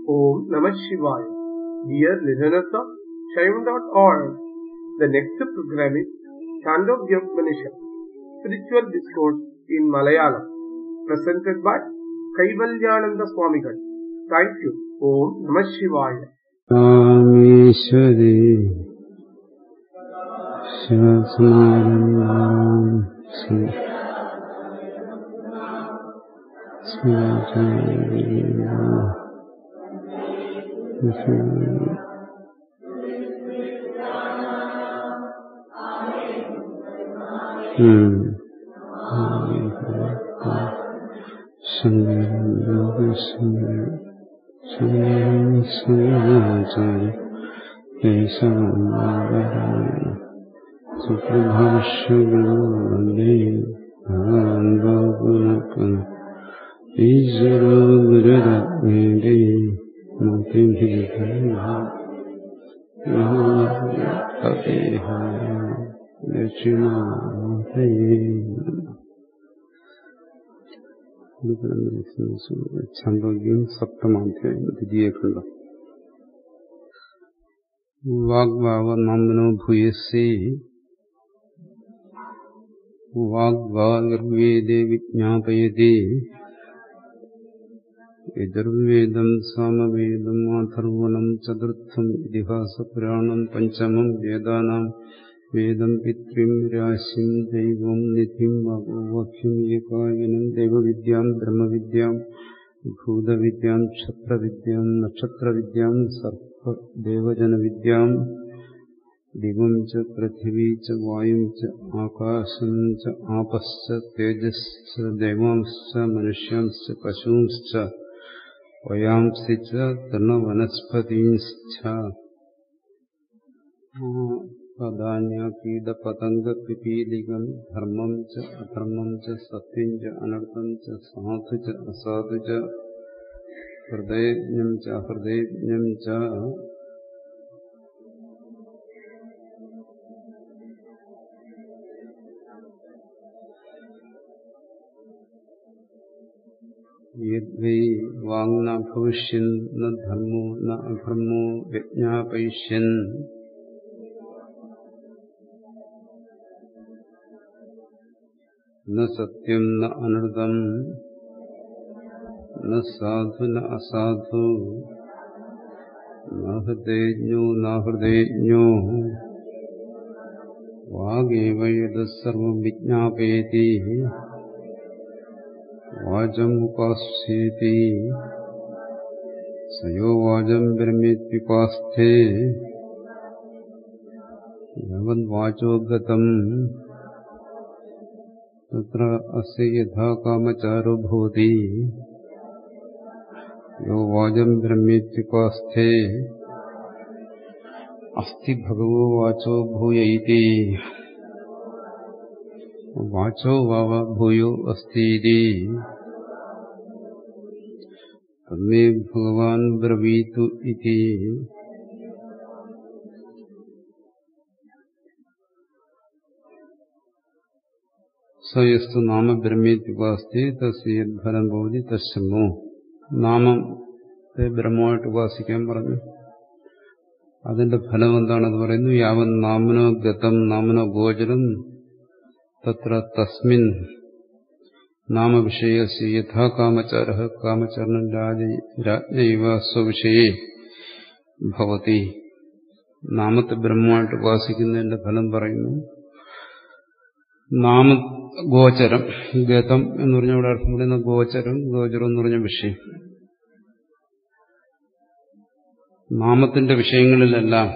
Om Namah Shivaya. Dear listeners of Shaivan.org, the next program is Chandogya Upanishad, Spiritual Discourse in Malayalam, presented by Kaivalyananda Swamigal. Thank you. Om Namah Shivaya. രാമേശ്വരി ശിവസമാരംഭാം ശങ്കരം യോഗശങ്കരം ഈശ്വരോ ഗുരുരത്നേരി ദക്ഷിണ ഛാന്തോഗ്യം സപ്തമാധ്യായം ദ്വിതീയഖണ്ഡം വാഗ്വാവ നാമ്നോ ഭൂയസേ വാഗ്വാഗർവേദേ വിജ്ഞാപയതേ യജുർവേദം സാമവേദം അഥർവണം ചതുർത്ഥം ഇതിഹാസപുരാണം പഞ്ചമം വേദാനാം വേദം പിതൃം രാശിം ദൈവം നിധിം അപൂവഖ്യം ഏകായനം ദൈവവിദ്യാം ബ്രഹ്മവിദ്യാം ഭൂതവിദ്യാം ക്ഷത്രവിദ്യാം നക്ഷത്രവിദ്യാം സർപ്പദേവജനവിദ്യാം ദിവം ച പൃഥിവീ ച വായും ച ആകാശം ച ആപശ്ച തേജശ്ച ദൈവാംശ്ച മനുഷ്യാംശ്ച പശൂംശ്ച വയാംസി ച തൃണവനസ്പതീംശ്ച പദാന്യകീടപതംഗപിപീലികം ധർമ്മം ച അധർമ്മം ച സത്യം ച അനർത്ഥം ച സാധു ച അസാധു ച ഹൃദയജ്ഞം ച അഹൃദയജ്ഞം ച യദ്വൈ വാങ്ന ഭവിഷ്യൻ ന ധർമ്മോ ന അധർമ്മോ വിജ്ഞാപയിഷ്യൻ न सत्यम न अनृतम न साधु न असाधु न हृदयज्ञो न हृदयज्ञो वागेव यद सर्वं विज्ञापयति वाचमुपास्येति स यो वाचं ब्रह्मेत्युपास्थे यावद्वाचो गतम् तत्र अस्य यथा कामचारो भवति यो वाजम् ब्रह्मेत्युपास्थे अस्ति भगवो वाचो भूय इति वाचो वाव भूयो अस्ति इति तन्मे भगवान् ब्रवीतु इति സയസ്തു നാമ ബ്രഹ്മേത്യുപാസ്തി തസ്യ ഫലം ഭവതി തസ്യമോ നാമത്തെ ബ്രഹ്മമായിട്ട് ഉപാസിക്കാൻ പറഞ്ഞു അതിന്റെ ഫലം എന്താണെന്ന് പറയുന്നു യാവൻ നാമനോ ഗതം നാമനോ ഗോചരം തത്ര തസ്മിൻ നാമവിഷയസ് യഥാ കാമചാര കാമചരണൻ രാജ്ഞൈവ സ്വവിഷയെ ഭവതി നാമത്തെ ബ്രഹ്മമായിട്ട് ഉപാസിക്കുന്നതിന്റെ ഫലം പറയുന്നു നാമ ഗോചരം ഗതം എന്ന് പറഞ്ഞ ഇവിടെ അർത്ഥം പറയുന്ന ഗോചരം ഗോചരം എന്ന് പറഞ്ഞ വിഷയം നാമത്തിന്റെ വിഷയങ്ങളിലെല്ലാം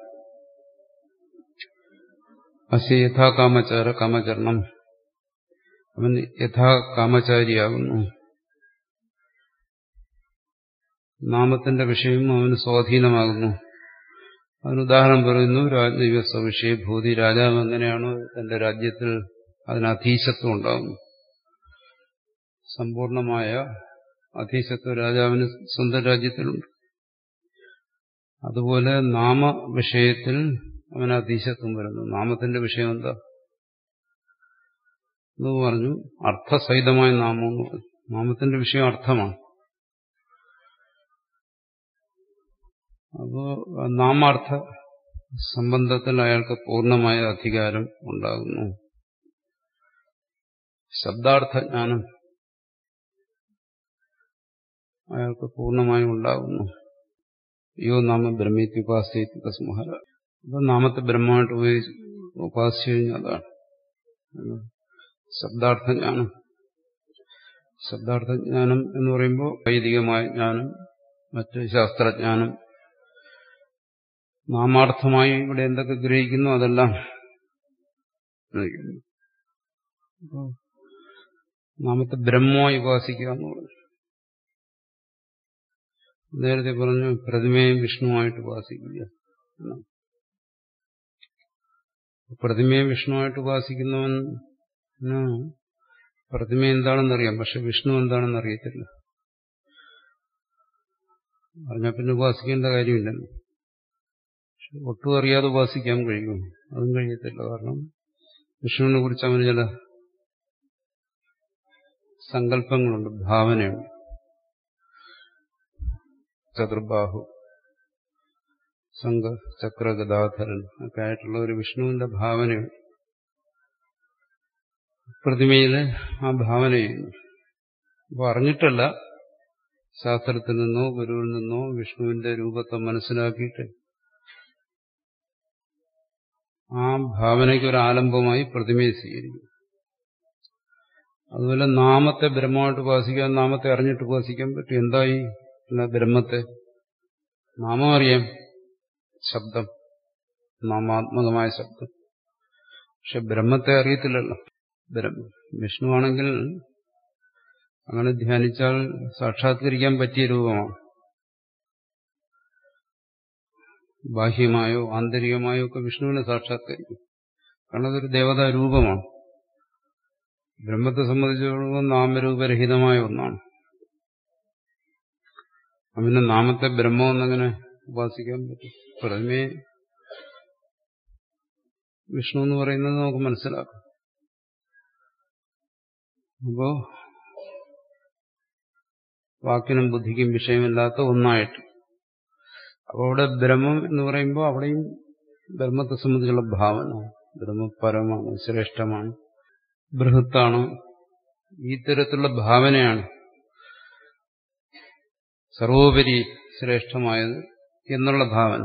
അസ്യ യഥാ കാമചാര കാമചരണം അവൻ യഥാ കാമചാരിയാകുന്നു നാമത്തിന്റെ വിഷയം അവന് സ്വാധീനമാകുന്നു അതിന് ഉദാഹരണം പറയുന്നു രാജ്ഞ സ്വവിഷയ ഭൂതി രാജാവ് എങ്ങനെയാണോ തന്റെ രാജ്യത്തിൽ അതിന് അധീശത്വം ഉണ്ടാകുന്നു സമ്പൂർണമായ അധീശത്വം രാജാവിന് സ്വന്തം രാജ്യത്തിലുണ്ട് അതുപോലെ നാമ വിഷയത്തിൽ അവന് അധീശത്വം വരുന്നു നാമത്തിന്റെ വിഷയം എന്താ എന്ന് പറഞ്ഞു അർത്ഥസഹിതമായ നാമം എന്ന് പറഞ്ഞു നാമത്തിന്റെ വിഷയം അർത്ഥമാണ് അപ്പോ നാമാർത്ഥ സംബന്ധത്തിൽ അയാൾക്ക് പൂർണ്ണമായ അധികാരം ഉണ്ടാകുന്നു ശബ്ദാർത്ഥ ജ്ഞാനം അയാൾക്ക് പൂർണ്ണമായും ഉണ്ടാകുന്നു യോ നാമ ബ്രഹ്മേത്യുപാസ്യത്തി തസ്മഹര അപ്പൊ നാമത്തെ ബ്രഹ്മമായിട്ട് ഉപയോഗിച്ച് ഉപാസിച്ചു കഴിഞ്ഞാൽ അതാണ് ശബ്ദാർത്ഥജ്ഞാനം ശബ്ദാർത്ഥജ്ഞാനം എന്ന് പറയുമ്പോൾ വൈദികമായ ജ്ഞാനം മറ്റ് ശാസ്ത്രജ്ഞാനം നാമാർത്ഥമായി ഇവിടെ എന്തൊക്കെ ഗ്രഹിക്കുന്നു അതെല്ലാം ഗ്രഹിക്കുന്നു അപ്പോൾ നാമത്തെ ബ്രഹ്മമായി ഉപാസിക്കുക എന്ന് പറഞ്ഞു നേരത്തെ പറഞ്ഞു പ്രതിമയും വിഷ്ണുവായിട്ട് ഉപാസിക്കുക എന്നാണ്. പ്രതിമയും വിഷ്ണുവായിട്ട് ഉപാസിക്കുന്നവൻ പ്രതിമ എന്താണെന്നറിയാം പക്ഷെ വിഷ്ണു എന്താണെന്ന് അറിയത്തില്ല പറഞ്ഞാൽ പിന്നെ ഉപാസിക്കേണ്ട കാര്യമില്ലല്ലോ പക്ഷെ ഒട്ടും അറിയാതെ ഉപാസിക്കാൻ കഴിയും അതും കഴിയത്തില്ല കാരണം വിഷ്ണുവിനെ കുറിച്ച് അവന് ചില സങ്കല്പങ്ങളുണ്ട് ഭാവനയുണ്ട് ചതുർബാഹു സംഘ ചക്രഗദാധരൻ ഒക്കെ ആയിട്ടുള്ള ഒരു വിഷ്ണുവിന്റെ ഭാവനയുണ്ട് പ്രതിമയില് ആ ഭാവന ചെയ്യുന്നു അപ്പൊ അറിഞ്ഞിട്ടല്ല ശാസ്ത്രത്തിൽ നിന്നോ ഗുരുവിൽ നിന്നോ വിഷ്ണുവിന്റെ രൂപത്തെ മനസ്സിലാക്കിയിട്ട് ആ ഭാവനയ്ക്ക് ഒരു ആലംബമായി പ്രതിമയെ സ്വീകരിക്കും അതുപോലെ നാമത്തെ ബ്രഹ്മമായിട്ട് ഉപാസിക്കാൻ നാമത്തെ അറിഞ്ഞിട്ട് ഉപാസിക്കാൻ പറ്റും എന്തായി അല്ല ബ്രഹ്മത്തെ നാമം അറിയാം ശബ്ദം നാമാത്മകമായ ശബ്ദം പക്ഷെ ബ്രഹ്മത്തെ അറിയത്തില്ലല്ലോ ബ്രഹ്മ വിഷ്ണുവാണെങ്കിൽ അങ്ങനെ ധ്യാനിച്ചാൽ സാക്ഷാത്കരിക്കാൻ പറ്റിയ രൂപമാണ് ബാഹ്യമായോ ആന്തരികമായോ ഒക്കെ വിഷ്ണുവിനെ സാക്ഷാത്കരിക്കും കാരണം അതൊരു ദേവതാ രൂപമാണ് ബ്രഹ്മത്തെ സംബന്ധിച്ചിടത്തോളം നാമരൂപരഹിതമായ ഒന്നാണ് അവന് നാമത്തെ ബ്രഹ്മമെന്നങ്ങനെ ഉപാസിക്കാൻ പറ്റും പ്രതിമയെ വിഷ്ണു എന്ന് പറയുന്നത് നമുക്ക് മനസ്സിലാക്കാം അപ്പോ വാക്കിനും ബുദ്ധിക്കും വിഷയമില്ലാത്ത ഒന്നായിട്ട് അപ്പോൾ അവിടെ ബ്രഹ്മം എന്ന് പറയുമ്പോൾ അവിടെയും ബ്രഹ്മത്തെ സംബന്ധിച്ചുള്ള ഭാവന ബ്രഹ്മപരമാണ് ശ്രേഷ്ഠമാണ് ബൃഹത്താണ് ഈ തരത്തിലുള്ള ഭാവനയാണ് സർവോപരി ശ്രേഷ്ഠമായത് എന്നുള്ള ഭാവന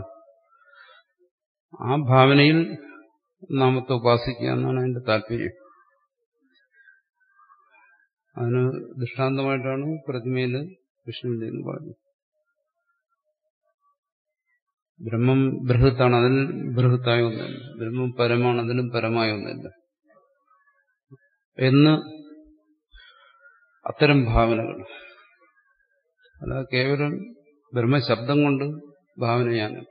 ആ ഭാവനയിൽ നാമത്തെ ഉപാസിക്കുക എന്നാണ് അതിന്റെ താല്പര്യം അതിന് ദൃഷ്ടാന്തമായിട്ടാണ് പ്രതിമയിൽ വിഷ്ണുവിന്റെ എന്ന് പറഞ്ഞത് ബ്രഹ്മം ബൃഹത്താണ് അതിൽ ബൃഹത്തായ ഒന്നല്ല ബ്രഹ്മം പരമാണ് അതിലും പരമായ ഒന്നല്ല എന്ന് അത്തരം ഭാവനകൾ അല്ല കേവലം ബ്രഹ്മശബ്ദം കൊണ്ട് ഭാവനയാണ്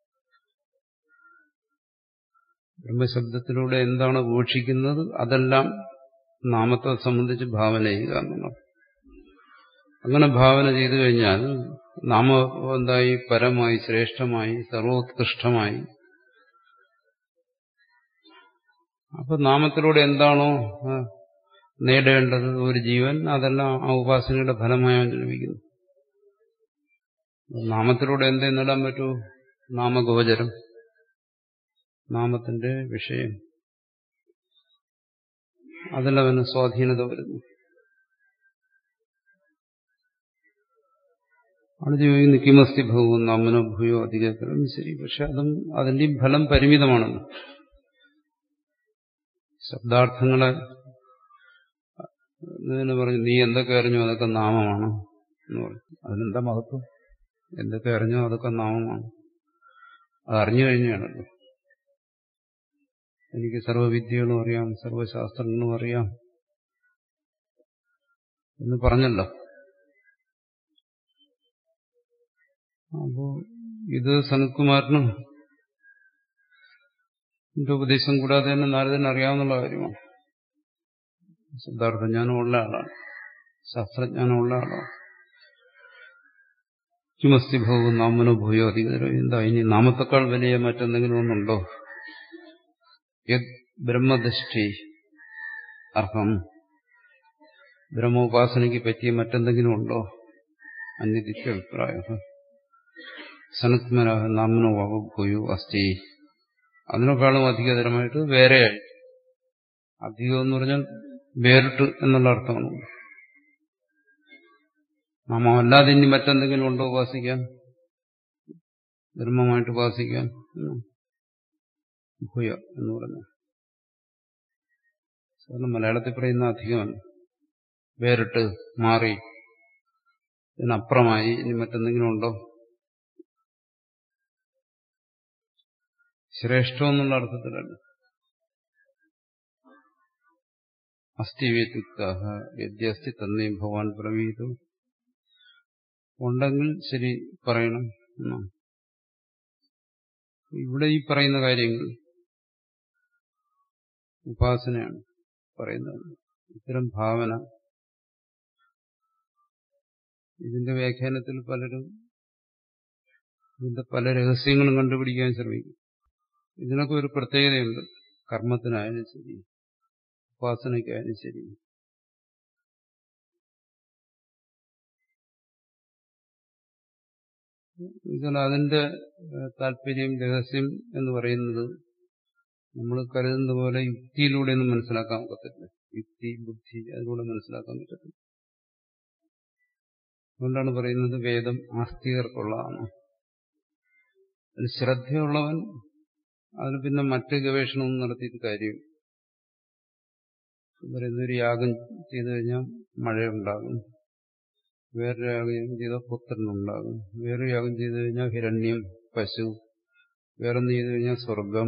ബ്രഹ്മശബ്ദത്തിലൂടെ എന്താണ് വീക്ഷിക്കുന്നത് അതെല്ലാം നാമത്തെ സംബന്ധിച്ച് ഭാവന ചെയ്യുക എന്നുള്ളത് അങ്ങനെ ഭാവന ചെയ്തു കഴിഞ്ഞാൽ നാമം എന്തായി പരമായി ശ്രേഷ്ഠമായി സർവോത്കൃഷ്ടമായി അപ്പൊ നാമത്തിലൂടെ എന്താണോ നേടേണ്ടത് ഒരു ജീവൻ അതെല്ലാം ആ ഉപാസനയുടെ ഫലമായി അവൻ ലഭിക്കുന്നു നാമത്തിലൂടെ എന്തേ നേടാൻ പറ്റൂ നാമഗോചരം നാമത്തിന്റെ വിഷയം അതിലവന് സ്വാധീനത വരുന്നു ആണ് ചോദിക്കുന്നു കിമസ്തി ഭവവും നാമനോ ഭൂയോ അധികത്തരം ശരി പക്ഷെ അതും അതിന്റെയും ഫലം പരിമിതമാണെന്ന് ശബ്ദാർത്ഥങ്ങളെ ഇതിന് പറഞ്ഞു നീ എന്തൊക്കെ അറിഞ്ഞു അതൊക്കെ നാമമാണ് എന്ന് പറഞ്ഞു അതിനെന്താ മഹത്വം എന്തൊക്കെ അറിഞ്ഞോ അതൊക്കെ നാമമാണ് അത് അറിഞ്ഞു കഴിഞ്ഞാണല്ലോ എനിക്ക് സർവ്വവിദ്യകളും അറിയാം സർവ്വശാസ്ത്രങ്ങളും അറിയാം എന്ന് പറഞ്ഞല്ലോ അപ്പോ ഇത് സനത്കുമാറിന് എന്റെ ഉപദേശം കൂടാതെ തന്നെ നാരദന് അറിയാവുന്ന കാര്യമാണ് സിദ്ധാർത്ഥജ്ഞാനമുള്ള ആളാണ് ശാസ്ത്രജ്ഞാനമുള്ള ആളാണ് കിമസ്തി ഭവവും നാമനോ ഭൂയോ അധികതരം എന്താ ഇനി നാമത്തെക്കാൾ വലിയ മറ്റെന്തെങ്കിലും ഒന്നുണ്ടോ യത് ബ്രഹ്മദൃഷ്ടി അർഹം ബ്രഹ്മോപാസനയ്ക്ക് പറ്റിയ മറ്റെന്തെങ്കിലും ഉണ്ടോ അന്യതിക്ക് അഭിപ്രായം സനത്മനാഹ നാമനോ വകുഭൂയു അസ്ഥി അതിനേക്കാളും അധികതരമായിട്ട് വേറെയായി അധികം എന്ന് പറഞ്ഞാൽ വേറിട്ട് എന്നുള്ള അർത്ഥമാണ് നാമം അല്ലാതെ ഇനി മറ്റെന്തെങ്കിലും ഉണ്ടോ ഉപാസിക്കാൻ ധർമ്മമായിട്ട് ഉപാസിക്കാൻ ഭൂയ എന്ന് പറഞ്ഞു സാധാരണ മലയാളത്തിൽ പറയുന്ന അധികമല്ല വേറിട്ട് മാറി ഇതിനപ്പുറമായി ഇനി മറ്റെന്തെങ്കിലും ഉണ്ടോ ശ്രേഷ്ഠം എന്നുള്ള അർത്ഥത്തിലല്ല അസ്ഥി വ്യത്യുക്ത യദ്യസ്തി തന്നേ ഭഗവാൻ പ്രവീതു ഉണ്ടെങ്കിൽ ശരി പറയണം എന്നാണ് ഇവിടെ ഈ പറയുന്ന കാര്യങ്ങൾ ഉപാസനയാണ് പറയുന്നത് ഇത്തരം ഭാവന ഇതിന്റെ വ്യാഖ്യാനത്തിൽ പലരും ഇതിന്റെ പല രഹസ്യങ്ങളും കണ്ടുപിടിക്കാൻ ശ്രമിക്കും ഇതിനൊക്കെ ഒരു പ്രത്യേകതയുണ്ട് കർമ്മത്തിനായാലും ശരി ഉപാസനയ്ക്കായാലും ശരി എന്നാൽ അതിന്റെ താല്പര്യം രഹസ്യം എന്ന് പറയുന്നത് നമ്മൾ കരുതുന്ന പോലെ യുക്തിയിലൂടെയൊന്നും മനസ്സിലാക്കാൻ പറ്റത്തില്ല യുക്തി ബുദ്ധി അതിലൂടെ മനസ്സിലാക്കാൻ പറ്റത്തില്ല അതുകൊണ്ടാണ് പറയുന്നത് വേദം ആസ്തികർക്കുള്ളതാണ് അതിൽ ശ്രദ്ധയുള്ളവൻ അതിന് പിന്നെ മറ്റ് ഗവേഷണമൊന്നും നടത്തിയിട്ട് കാര്യം പറയുന്ന ഒരു യാഗം ചെയ്തു കഴിഞ്ഞാൽ മഴയുണ്ടാകും വേറൊരു യാഗം ചെയ്താൽ പുത്രനുണ്ടാകും വേറൊരു യാഗം ചെയ്തു കഴിഞ്ഞാൽ ഹിരണ്യം പശു വേറൊന്ന് ചെയ്തു കഴിഞ്ഞാൽ സ്വർഗം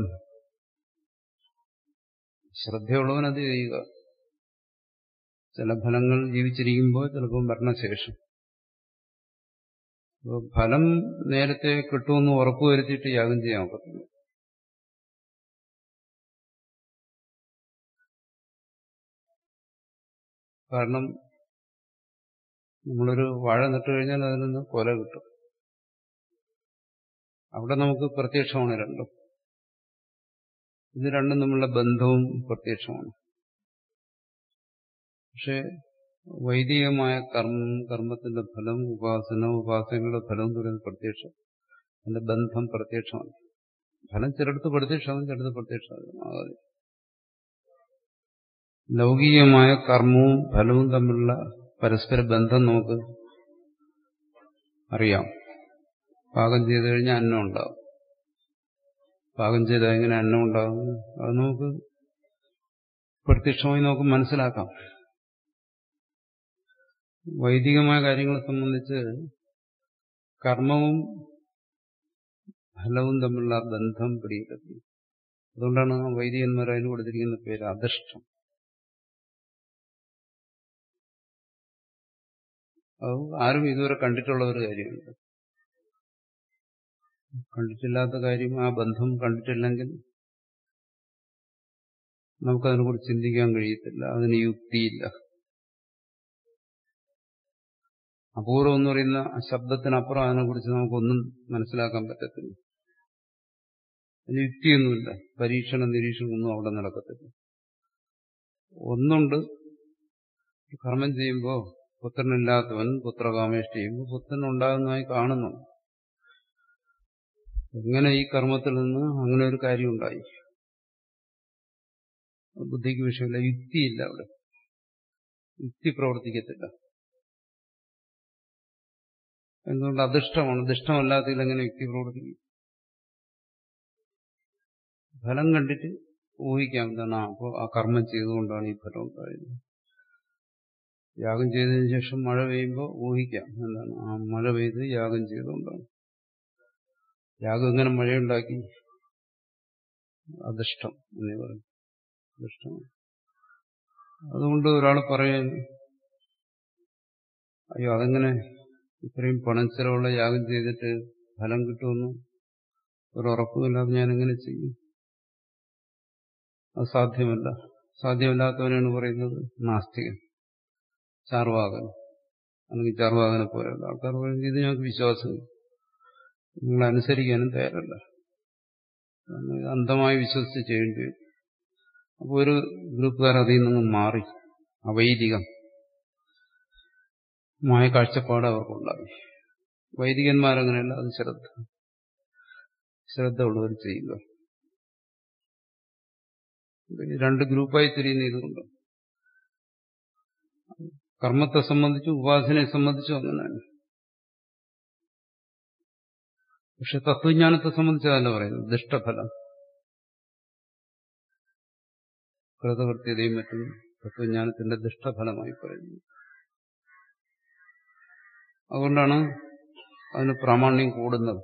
ശ്രദ്ധയുള്ളവൻ അത് ചെയ്യുക ചില ഫലങ്ങൾ ജീവിച്ചിരിക്കുമ്പോൾ ചിലപ്പോൾ മരണശേഷം അപ്പോൾ ഫലം നേരത്തെ കിട്ടുമെന്ന് ഉറപ്പുവരുത്തിയിട്ട് യാഗം ചെയ്യാൻ ഒക്കത്തില്ല കാരണം നമ്മളൊരു വാഴ നട്ടു കഴിഞ്ഞാൽ അതിൽ നിന്ന് കൊല കിട്ടും അവിടെ നമുക്ക് പ്രത്യക്ഷമാണ് രണ്ടും ഇത് രണ്ടും തമ്മിലുള്ള ബന്ധവും പ്രത്യക്ഷമാണ് പക്ഷെ വൈദികമായ കർമ്മം കർമ്മത്തിന്റെ ഫലം ഉപാസന ഉപാസനകളുടെ ഫലം തുടങ്ങിയ പ്രത്യക്ഷം അതിന്റെ ബന്ധം പ്രത്യക്ഷമാണ് ഫലം ചിലടത്ത് പ്രത്യക്ഷമാകും ചിലടത്ത് പ്രത്യക്ഷമാകാതെ ലൗകികമായ കർമ്മവും ഫലവും തമ്മിലുള്ള പരസ്പര ബന്ധം നമുക്ക് അറിയാം പാകം ചെയ്തു കഴിഞ്ഞാൽ അന്നം ഉണ്ടാകും പാകം ചെയ്താൽ എങ്ങനെ അന്നം ഉണ്ടാകും അത് നമുക്ക് പ്രത്യക്ഷമായി നമുക്ക് മനസ്സിലാക്കാം വൈദികമായ കാര്യങ്ങളെ സംബന്ധിച്ച് കർമ്മവും ഫലവും തമ്മിലുള്ള ബന്ധം പിടികിട്ടുന്നത് അതുകൊണ്ടാണ് വൈദികന്മാർ അതിന് കൊടുത്തിരിക്കുന്ന പേര് അദൃഷ്ടം അത് ആരും ഇതുവരെ കണ്ടിട്ടുള്ള ഒരു കാര്യമുണ്ട് കണ്ടിട്ടില്ലാത്ത കാര്യം ആ ബന്ധം കണ്ടിട്ടില്ലെങ്കിൽ നമുക്കതിനെക്കുറിച്ച് ചിന്തിക്കാൻ കഴിയത്തില്ല അതിന് യുക്തിയില്ല അപൂർവം എന്ന് പറയുന്ന ശബ്ദത്തിനപ്പുറം അതിനെക്കുറിച്ച് നമുക്കൊന്നും മനസ്സിലാക്കാൻ പറ്റത്തില്ല അതിന് യുക്തിയൊന്നുമില്ല പരീക്ഷണ നിരീക്ഷണമൊന്നും അവിടെ നടക്കത്തില്ല ഒന്നുണ്ട് കർമ്മം ചെയ്യുമ്പോൾ പുത്രനില്ലാത്തവൻ പുത്രകാമേഷ്ടി ചെയ്യുമ്പോൾ പുത്രൻ ഉണ്ടാകുന്നതായി കാണുന്നു എങ്ങനെ ഈ കർമ്മത്തിൽ നിന്ന് അങ്ങനെ ഒരു കാര്യം ഉണ്ടായി ബുദ്ധിക്ക് വിഷയമില്ല യുക്തിയില്ല അവിടെ യുക്തി പ്രവർത്തിക്കത്തില്ല എന്തുകൊണ്ട് അദൃഷ്ടമാണ് ദുഷ്ടമല്ലാത്തതിൽ എങ്ങനെ യുക്തി പ്രവർത്തിക്കും ഫലം കണ്ടിട്ട് ഊഹിക്കാം എന്താണ് അപ്പോൾ ആ കർമ്മം ചെയ്തുകൊണ്ടാണ് ഈ ഫലം ഉണ്ടായത് യാഗം ചെയ്തതിനു ശേഷം മഴ പെയ്യുമ്പോൾ ഊഹിക്കാം എന്താണ് ആ മഴ പെയ്ത് യാഗം ചെയ്തുകൊണ്ടാണ് യാഗം എങ്ങനെ മഴയുണ്ടാക്കി അദൃഷ്ടം എന്നേ പറയും അദൃഷ്ടമാണ് അതുകൊണ്ട് ഒരാൾ പറയാൻ അയ്യോ അതെങ്ങനെ ഇത്രയും പണം ചെലവുള്ള യാഗം ചെയ്തിട്ട് ഫലം കിട്ടുമെന്ന് ഒരു ഉറപ്പുമില്ലാതെ ഞാൻ എങ്ങനെ ചെയ്യും അത് സാധ്യമല്ല സാധ്യമല്ലാത്തവനാണ് പറയുന്നത് നാസ്തികൻ ചാർവാകൻ അല്ലെങ്കിൽ ചാർവാകനെ പോലെയുള്ള ആൾക്കാർ പറയുന്നത് ഇത് ഞങ്ങൾക്ക് വിശ്വാസമില്ല നിങ്ങൾ അനുസരിക്കാനും തയ്യാറല്ല ഇത് അന്ധമായി വിശ്വസിച്ച് ചെയ്യേണ്ടി വരും അപ്പോൾ ഒരു ഗ്രൂപ്പുകാർ അതിൽ നിന്ന് മാറി അവൈദികം മായ കാഴ്ചപ്പാട് അവർക്കുണ്ടായി വൈദികന്മാരങ്ങനെയല്ല അത് ശ്രദ്ധ ശ്രദ്ധ ഉള്ളവർ ചെയ്യുക രണ്ട് ഗ്രൂപ്പായി തിരിയുന്ന ഇതുകൊണ്ട് കർമ്മത്തെ സംബന്ധിച്ചും ഉപാസനയെ സംബന്ധിച്ചും അങ്ങനെയാണ് പക്ഷെ തത്വജ്ഞാനത്തെ സംബന്ധിച്ചതല്ല പറയുന്നത് ദുഷ്ടഫലം കൃതകൃത്യതയും മറ്റും തത്വജ്ഞാനത്തിന്റെ ദുഷ്ടഫലമായി പറയുന്നു അതുകൊണ്ടാണ് അതിന് പ്രാമാണ്യം കൂടുന്നത്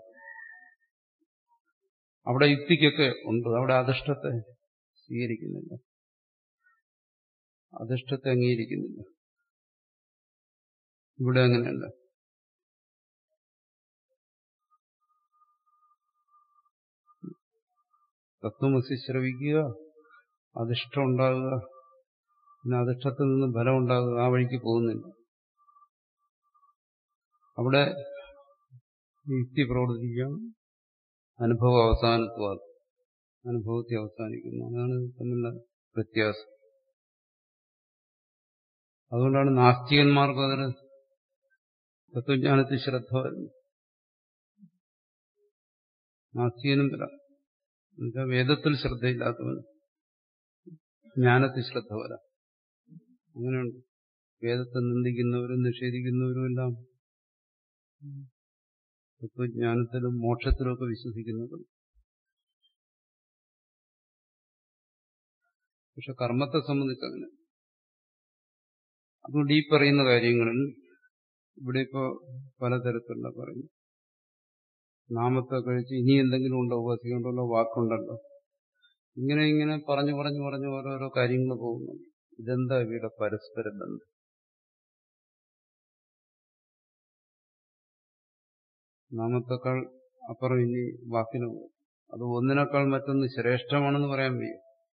അവിടെ യുക്തിക്കൊക്കെ ഉണ്ട് അവിടെ അധിഷ്ഠത്തെ സ്വീകരിക്കുന്നില്ല അധിഷ്ഠത്തെ അംഗീകരിക്കുന്നില്ല ഇവിടെ അങ്ങനെയല്ല തത്വമസി ശ്രവിക്കുക അധിഷ്ഠം ഉണ്ടാകുക പിന്നെ അധിഷ്ഠത്തിൽ നിന്ന് ഫലം ഉണ്ടാകുക ആ വഴിക്ക് പോകുന്നില്ല അവിടെ യുക്തി പ്രവർത്തിക്കാം അനുഭവം അവസാനത്വ അനുഭവത്തെ അവസാനിക്കുന്നു അതാണ് തമ്മിലുള്ള വ്യത്യാസം അതുകൊണ്ടാണ് നാസ്തികന്മാർക്ക് അതിന് തത്വജ്ഞാനത്തിൽ ശ്രദ്ധ വരുന്നു നാസ്തികനും വരാം എന്നുവെച്ചാൽ വേദത്തിൽ ശ്രദ്ധയില്ലാത്തവൻ ജ്ഞാനത്തിൽ ശ്രദ്ധ വരാം അങ്ങനെയുണ്ട് വേദത്തെ നിന്ദിക്കുന്നവരും നിഷേധിക്കുന്നവരും എല്ലാം തത്വജ്ഞാനത്തിലും മോക്ഷത്തിലുമൊക്കെ വിശ്വസിക്കുന്നവരും പക്ഷെ കർമ്മത്തെ സംബന്ധിച്ച് അങ്ങനെ അതുകൊണ്ട് ഈ പറയുന്ന കാര്യങ്ങളിൽ ഇവിടെ ഇപ്പോ പലതരത്തിലുള്ള പറയുന്നു നാമത്തെ കഴിച്ച് ഇനി എന്തെങ്കിലും ഉണ്ടോ ഉപാസിക്കൊണ്ടുള്ള വാക്കുണ്ടല്ലോ ഇങ്ങനെ ഇങ്ങനെ പറഞ്ഞു പറഞ്ഞു പറഞ്ഞു ഓരോരോ കാര്യങ്ങൾ പോകുന്നു ഇതെന്താ ഇവയുടെ പരസ്പര ബന്ധം നാമത്തെക്കാൾ അപ്പുറം ഇനി വാക്കിന് അത് ഒന്നിനേക്കാൾ മറ്റൊന്ന് ശ്രേഷ്ഠമാണെന്ന് പറയാൻ വയ്യ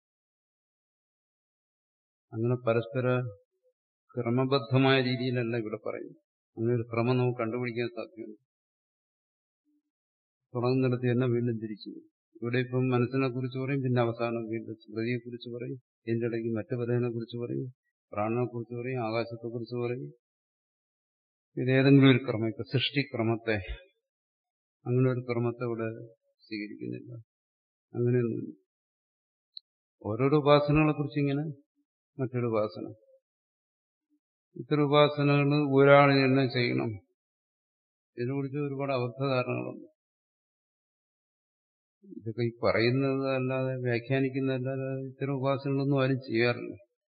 അങ്ങനെ പരസ്പര ക്രമബദ്ധമായ രീതിയിലല്ല ഇവിടെ പറയുന്നത് അങ്ങനെ ഒരു ക്രമം നമുക്ക് കണ്ടുപിടിക്കാൻ സാധ്യമല്ല തുടങ്ങുന്നിടത്ത് തന്നെ വീണ്ടും തിരിച്ചു ഇവിടെ ഇപ്പം മനസ്സിനെ കുറിച്ച് പറയും പിന്നെ അവസാനം വീണ്ടും സ്മൃതിയെ കുറിച്ച് പറയും ഇതിന്റെ ഇടയ്ക്ക് മറ്റു പലതിനെ കുറിച്ച് പറയും പ്രാണനെ കുറിച്ച് പറയും ആകാശത്തെ കുറിച്ച് പറയും ഇതേതെങ്കിലും ഒരു ക്രമം ഇപ്പൊ സൃഷ്ടിക്രമത്തെ അങ്ങനെ ഒരു ക്രമത്തെ ഇവിടെ സ്വീകരിക്കുന്നില്ല അങ്ങനെയൊന്നും ഓരോരോ ഉപാസനകളെ കുറിച്ച് ഇങ്ങനെ മറ്റൊരു ഉപാസന ഇത്തരം ഉപാസനകൾ ഒരാളിന് തന്നെ ചെയ്യണം ഇതിനെക്കുറിച്ച് ഒരുപാട് അബദ്ധധാരണകളുണ്ട് ഇതൊക്കെ ഈ പറയുന്നത് അല്ലാതെ വ്യാഖ്യാനിക്കുന്നതല്ലാതെ ഇത്തരം ഉപാസനകളൊന്നും ആരും ചെയ്യാറില്ല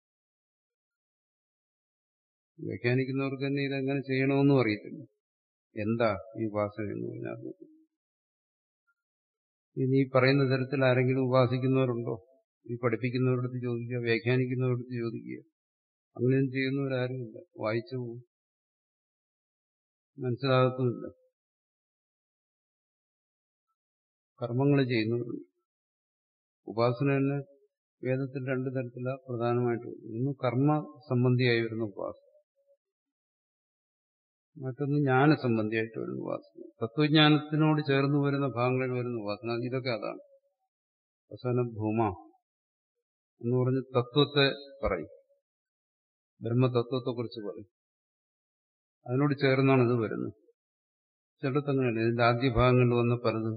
വ്യാഖ്യാനിക്കുന്നവർക്ക് തന്നെ ഇതെങ്ങനെ ചെയ്യണമെന്നും അറിയത്തില്ല എന്താ ഈ ഉപാസന എന്ന് പറഞ്ഞാൽ ഇനി ഈ പറയുന്ന തരത്തിൽ ആരെങ്കിലും ഉപാസിക്കുന്നവരുണ്ടോ ഈ പഠിപ്പിക്കുന്നവരടുത്ത് ചോദിക്കുക വ്യാഖ്യാനിക്കുന്നവരടുത്ത് ചോദിക്കുക അങ്ങനെയൊന്നും ചെയ്യുന്നവരാരുമില്ല വായിച്ചു പോകും മനസ്സിലാകത്തുമില്ല കർമ്മങ്ങൾ ചെയ്യുന്നവരുണ്ട് ഉപാസന തന്നെ വേദത്തിൽ രണ്ടു തരത്തിലാണ് പ്രധാനമായിട്ട് ഒന്ന് കർമ്മ സംബന്ധിയായി വരുന്ന ഉപാസന മറ്റൊന്ന് ജ്ഞാന സംബന്ധിയായിട്ട് വരുന്ന ഉപാസന തത്വജ്ഞാനത്തിനോട് ചേർന്ന് വരുന്ന ഭാഗങ്ങളിൽ വരുന്ന ഉപാസന ഇതൊക്കെ അതാണ് അവസാനം ഭൂമ എന്ന് പറഞ്ഞ് തത്വത്തെ പറയും ബ്രഹ്മതത്വത്തെക്കുറിച്ച് പറയും അതിനോട് ചേർന്നാണ് ഇത് വരുന്നത് ചിലത്തങ്ങനെയല്ല ഇതിന്റെ ആദ്യ ഭാഗങ്ങളിൽ വന്ന പലതും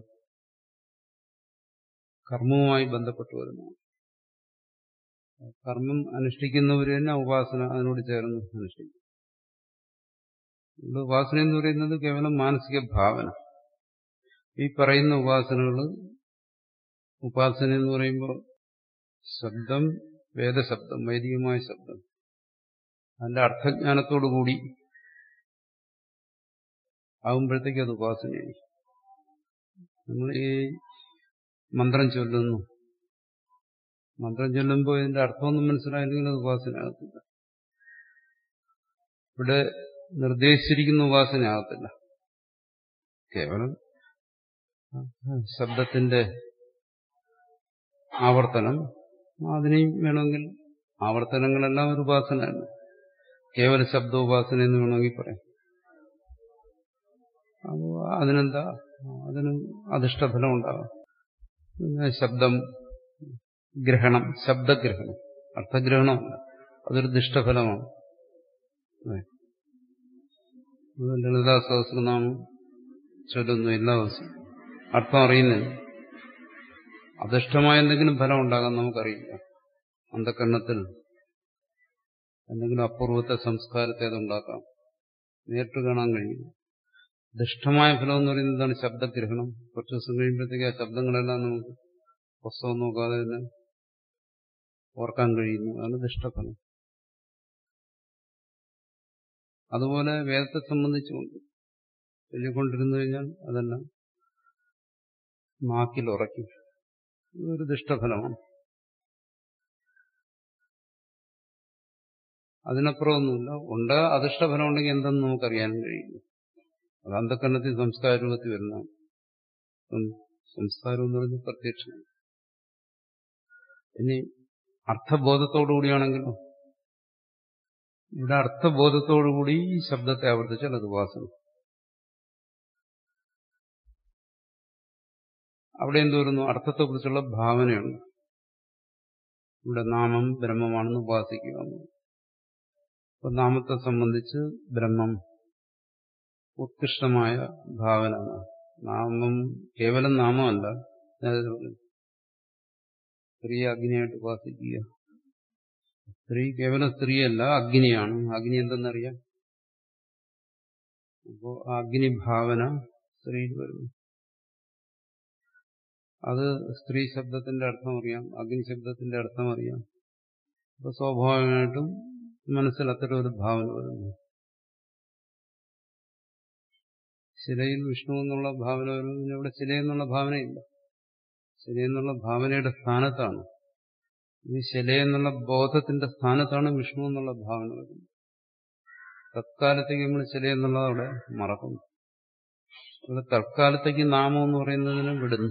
കർമ്മവുമായി ബന്ധപ്പെട്ട് വരുന്നു കർമ്മം അനുഷ്ഠിക്കുന്നവർ തന്നെ ഉപാസന അതിനോട് ചേർന്ന് അനുഷ്ഠിക്കും ഇവിടെ ഉപാസന എന്ന് പറയുന്നത് കേവലം മാനസിക ഭാവന ഈ പറയുന്ന ഉപാസനകൾ ഉപാസന എന്ന് പറയുമ്പോൾ ശബ്ദം വേദശബ്ദം വൈദികമായ ശബ്ദം അതിന്റെ അർത്ഥജ്ഞാനത്തോടു കൂടി ആകുമ്പോഴത്തേക്ക് അത് ഉപാസനയായി നമ്മൾ ഈ മന്ത്രം ചൊല്ലുന്നു മന്ത്രം ചൊല്ലുമ്പോൾ ഇതിന്റെ അർത്ഥമൊന്നും മനസ്സിലായില്ലെങ്കിൽ അത് ഉപാസനയാകത്തില്ല ഇവിടെ നിർദ്ദേശിച്ചിരിക്കുന്ന ഉപാസനയാകത്തില്ല കേവലം ശബ്ദത്തിന്റെ ആവർത്തനം അതിനെയും വേണമെങ്കിൽ ആവർത്തനങ്ങളെല്ലാം ഒരു ഉപാസനയാണ് കേവല ശബ്ദോപാസന എന്ന് വേണമെങ്കിൽ പറയാം അപ്പോൾ അതിനെന്താ അതിന് അധിഷ്ഠഫലം ഉണ്ടാകാം പിന്നെ ശബ്ദം ഗ്രഹണം ശബ്ദഗ്രഹണം അർത്ഥഗ്രഹണമല്ല അതൊരു ദുഷ്ടഫലമാണ് ലളിതാ സഹസ്രനാമം ചൊല്ലുന്നു എല്ലാ ദിവസവും അർത്ഥം അറിയുന്നില്ല അധിഷ്ഠമായ എന്തെങ്കിലും ഫലം ഉണ്ടാകാൻ നമുക്കറിയില്ല അന്ധകരണത്തിൽ എന്തെങ്കിലും അപൂർവത്തെ സംസ്കാരത്തെ അതുണ്ടാക്കാം നേരിട്ട് കാണാൻ കഴിയും ദുഷ്ടമായ ഫലം എന്ന് പറയുന്നത് എന്താണ് ശബ്ദഗ്രഹണം കുറച്ച് ദിവസം കഴിയുമ്പോഴത്തേക്ക് ആ ശബ്ദങ്ങളെല്ലാം നമുക്ക് പുസ്തകം നോക്കാതെ തന്നെ ഓർക്കാൻ കഴിയുന്നു അതാണ് ദുഷ്ടഫലം അതുപോലെ വേദത്തെ സംബന്ധിച്ചുകൊണ്ട് ചൊല്ലിക്കൊണ്ടിരുന്നു കഴിഞ്ഞാൽ അതെല്ലാം നാക്കിൽ ഉറയ്ക്കും ഇതൊരു ദുഷ്ടഫലമാണ് അതിനപ്പുറമൊന്നുമില്ല ഉണ്ട് അധിഷ്ടഫലം ഉണ്ടെങ്കിൽ എന്തെന്ന് നമുക്കറിയാനും കഴിയില്ല അത് അന്ധക്കരണത്തിൽ സംസ്കാര രൂപത്തിൽ വരുന്നതാണ് സംസ്കാരം എന്ന് പറയുന്നത് പ്രത്യക്ഷമാണ് ഇനി അർത്ഥബോധത്തോടുകൂടിയാണെങ്കിലോ ഇവിടെ അർത്ഥബോധത്തോടുകൂടി ഈ ശബ്ദത്തെ ആവർത്തിച്ചാൽ അത് ഉപാസന അവിടെ എന്ത് വരുന്നു അർത്ഥത്തെക്കുറിച്ചുള്ള ഭാവനയുണ്ട് ഇവിടെ നാമം ബ്രഹ്മമാണെന്ന് ഉപാസിക്കുക അപ്പൊ നാമത്തെ സംബന്ധിച്ച് ബ്രഹ്മം ഉത്കൃഷ്ടമായ ഭാവന നാമം കേവലം നാമമല്ല സ്ത്രീ അഗ്നിയായിട്ട് ഉപാസിക്കുക സ്ത്രീ കേവലം സ്ത്രീയല്ല അഗ്നിയാണ് അഗ്നി എന്തെന്നറിയാം അപ്പോ ആ അഗ്നി ഭാവന സ്ത്രീയിൽ വരുന്നു അത് സ്ത്രീ ശബ്ദത്തിന്റെ അർത്ഥം അറിയാം അഗ്നി ശബ്ദത്തിന്റെ അർത്ഥം അറിയാം അപ്പൊ സ്വാഭാവികമായിട്ടും മനസ്സിൽ അത്തരം ഒരു ഭാവന വരുന്നു ശിലയിൽ വിഷ്ണു എന്നുള്ള ഭാവന വരുന്നതിന് ഇവിടെ ശിലയെന്നുള്ള ഭാവനയില്ല ശിലയെന്നുള്ള ഭാവനയുടെ സ്ഥാനത്താണ് ഈ ശിലയെന്നുള്ള ബോധത്തിന്റെ സ്ഥാനത്താണ് വിഷ്ണു എന്നുള്ള ഭാവന വരുന്നത് തത്കാലത്തേക്ക് നമ്മൾ ശിലയെന്നുള്ളത് അവിടെ മറക്കുന്നു അവിടെ തൽക്കാലത്തേക്ക് നാമം എന്ന് പറയുന്നതിനെ വിടുന്നു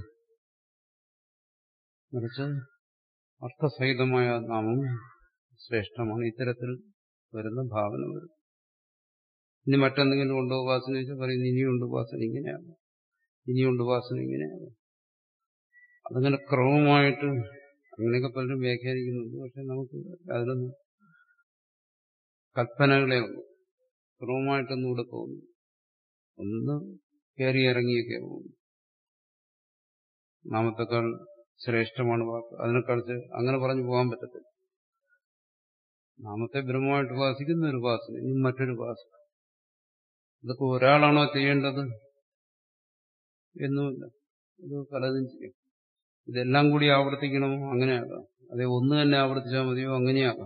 മറിച്ച് അർത്ഥസഹിതമായ നാമം ശ്രേഷ്ഠമാണ് ഇത്തരത്തിൽ വരുന്ന ഭാവന വരും ഇനി മറ്റെന്തെങ്കിലും ഉണ്ടോ ഉപാസന വെച്ചാൽ പറയുന്നു ഇനിയുണ്ട് ഉപാസന ഇങ്ങനെയാണ് ഇനിയുണ്ട് ഉപാസന ഇങ്ങനെയാണ് അതങ്ങനെ ക്രമമായിട്ട് അങ്ങനെയൊക്കെ പലരും വ്യാഖ്യാനിക്കുന്നുണ്ട് പക്ഷെ നമുക്ക് അതിലൊന്നും കൽപ്പനകളെ ഉള്ളൂ ക്രമമായിട്ടൊന്നും ഇവിടെ പോകുന്നു ഒന്ന് കയറി ഇറങ്ങിയൊക്കെ പോകുന്നു നാമത്തെക്കാൾ ശ്രേഷ്ഠമാണ് വാക്ക് അതിനെക്കുറിച്ച് അങ്ങനെ പറഞ്ഞു പോകാൻ പറ്റത്തില്ല നാമത്തെ ബ്രഹ്മമായിട്ട് ഉപാസിക്കുന്ന ഒരു ഉപാസന ഇനി മറ്റൊരു ഉപാസന ഇതൊക്കെ ഒരാളാണോ ചെയ്യേണ്ടത് എന്നുമില്ല ഇത് പലതും ചെയ്യും ഇതെല്ലാം കൂടി ആവർത്തിക്കണമോ അങ്ങനെയാകാം അതെ ഒന്ന് തന്നെ ആവർത്തിച്ചാൽ മതിയോ അങ്ങനെയാകാം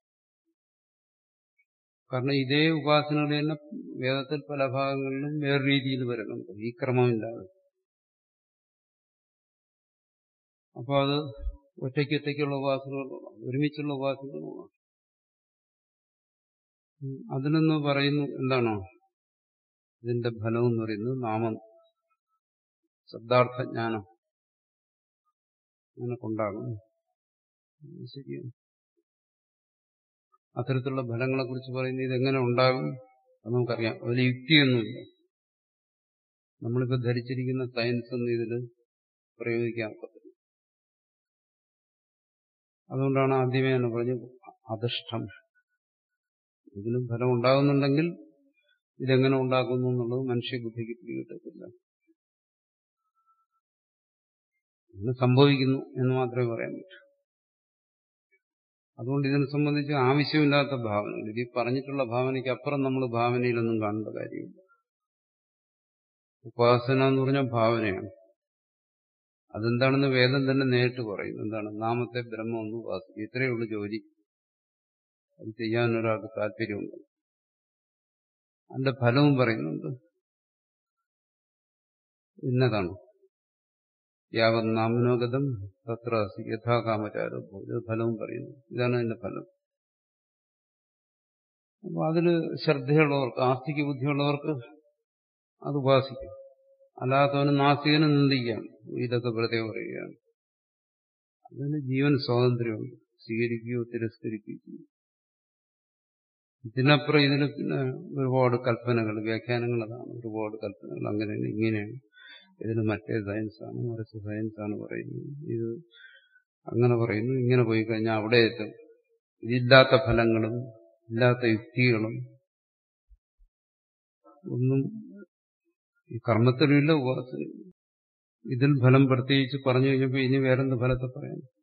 കാരണം ഇതേ ഉപാസനകൾ തന്നെ വേദത്തിൽ പല ഭാഗങ്ങളിലും വേറെ രീതിയിൽ വരുന്നുണ്ട് ഈ ക്രമമില്ലാതെ അപ്പോൾ അത് ഒറ്റയ്ക്ക് ഒറ്റയ്ക്കുള്ള ഉപാസനകളാണ് ഒരുമിച്ചുള്ള ഉപാസനകളാണ് അതിനൊന്ന് പറയുന്നു എന്താണോ ഇതിന്റെ ഫലം എന്ന് പറയുന്നത് നാമം ശബ്ദാർത്ഥജ്ഞാനം അങ്ങനെ കൊണ്ടാകും ശരിയാണ് അത്തരത്തിലുള്ള ഫലങ്ങളെ കുറിച്ച് പറയുന്നത് ഇതെങ്ങനെ ഉണ്ടാകും അത് നമുക്കറിയാം അതിൽ യുക്തിയൊന്നുമില്ല നമ്മളിപ്പോൾ ധരിച്ചിരിക്കുന്ന സയൻസ് ഒന്നും ഇതിൽ പ്രയോഗിക്കാൻ പറ്റില്ല അതുകൊണ്ടാണ് ആദ്യമേ തന്നെ പറഞ്ഞു അധിഷ്ഠം ഇതിനും ഫലം ഉണ്ടാകുന്നുണ്ടെങ്കിൽ ഇതെങ്ങനെ ഉണ്ടാക്കുന്നു എന്നുള്ളത് മനുഷ്യബുദ്ധിക്ക് പിടികിട്ടത്തില്ല ഇത് സംഭവിക്കുന്നു എന്ന് മാത്രമേ പറയാൻ പറ്റൂ അതുകൊണ്ട് ഇതിനെ സംബന്ധിച്ച് ആവശ്യമില്ലാത്ത ഭാവനകൾ ഇത് ഈ പറഞ്ഞിട്ടുള്ള ഭാവനയ്ക്ക് അപ്പുറം നമ്മൾ ഭാവനയിലൊന്നും കാണേണ്ട കാര്യമില്ല ഉപാസന എന്ന് പറഞ്ഞാൽ ഭാവനയാണ് അതെന്താണെന്ന് വേദം തന്നെ നേരിട്ട് പറയുന്നു എന്താണ് നാമത്തെ ബ്രഹ്മം ഒന്ന് ഉപാസിക്കും ഇത്രയേ ഉള്ളൂ ജോലി അത് ചെയ്യാൻ ഒരാൾക്ക് താല്പര്യമുണ്ട് അതിന്റെ ഫലവും പറയുന്നുണ്ട് ഇന്നതാണ് യാവത് നാമനോഗതം തത്ര യഥാകാമചാരോ ഇത് ഫലവും പറയുന്നു ഇതാണ് അതിന്റെ ഫലം അപ്പൊ അതില് ശ്രദ്ധയുള്ളവർക്ക് ആസ്തിക ബുദ്ധിയുള്ളവർക്ക് അത് ഉപാസിക്കും അല്ലാത്തവന് നാസ്തികന് നിന്ദിക്കാം ഇതൊക്കെ വെറുതെ പറയുകയാണ് അതിന് ജീവൻ സ്വാതന്ത്ര്യമുണ്ട് സ്വീകരിക്കുകയോ തിരസ്കരിക്കുകയോ ഇതിനപ്പുറം ഇതിന് പിന്നെ ഒരുപാട് കൽപ്പനകൾ വ്യാഖ്യാനങ്ങൾ അതാണ് ഒരുപാട് കൽപ്പനകൾ അങ്ങനെയാണ് ഇങ്ങനെയാണ് ഇതിന് മറ്റേ സയൻസാണ് മറിച്ച് സയൻസാണ് പറയുന്നത് ഇത് അങ്ങനെ പറയുന്നു ഇങ്ങനെ പോയി കഴിഞ്ഞാൽ അവിടെ എത്തും ഇതില്ലാത്ത ഫലങ്ങളും ഇല്ലാത്ത യുക്തികളും ഒന്നും ഈ കർമ്മത്തിലുമില്ല ഉപാസനയില്ല ഇതിൽ ഫലം പ്രത്യേകിച്ച് പറഞ്ഞു കഴിഞ്ഞപ്പോൾ ഇനി വേറെന്ത് ഫലത്തെ പറയാം